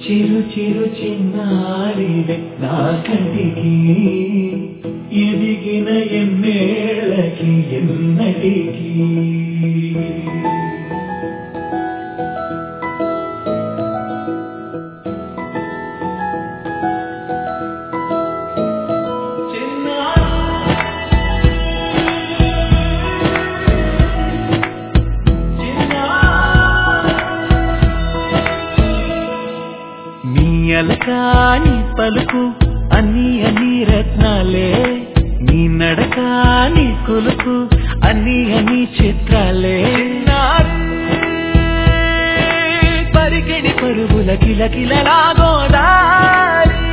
చిరు చిరు చిన్నారివే నా కంటికి ఎదిగిన ఎన్నేళ్ళకి ఎన్నటికి నీ అలకాని పలుకు అన్ని అన్ని రత్నాలే నీ నడక నీ కొలుకు అన్ని అన్ని చిత్రాలే పరికిడి పరుగుల కిల కిలలాగోదారి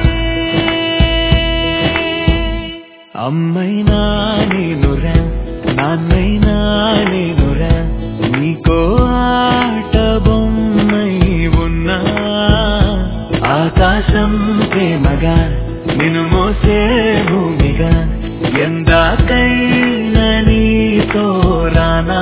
అమ్మైనా నేనురా నాన్నైనా నేనురా నీకో ఆట బొమ్మై ఉన్నా ఆకాశం ప్రేమగా నిన్ను మోసే భూమిగా ఎందాకైనా నీతో రానా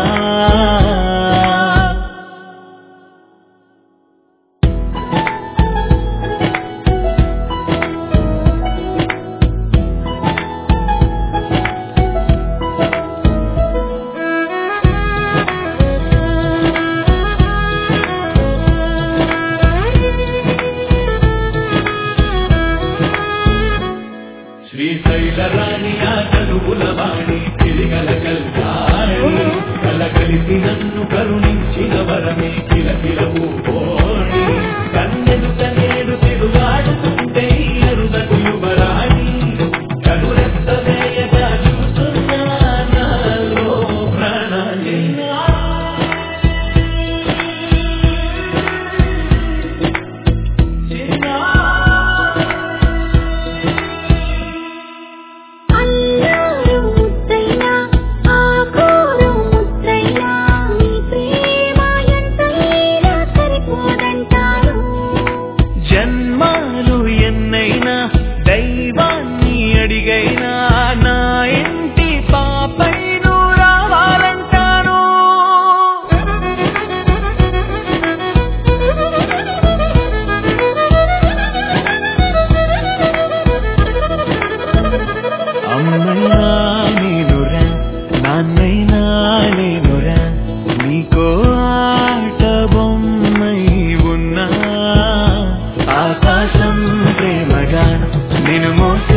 శ్రీశైల రాణి ఆ కలుపుల వాణి తిరిగల కల్కాణి కల కలిసి నన్ను కరుణించిన వరమే కిల కిలవు పోణి కన్నెదు కనేడు తిరుగాడుతుంటే అరుదకు యువరాణి కనురెత్త వేయగా చూస్తున్నా నాలో ప్రాణాన్ని అల్లారు ముద్దైనా ఆకోరు ముద్దైనా నీ ప్రేమ ఎంతైనా సరిపోదంటారు జన్మాలు ఎన్నైనా దైవాన్ని అడిగైనా నా ఇంటి పాపై నువ్వు రావాలంటాను అమ్మైనా నేనురా నాన్నైనా నేనురా నీకో ఆట బొమ్మై ఉన్నా ఆకాశం ప్రేమగా నేను మోసే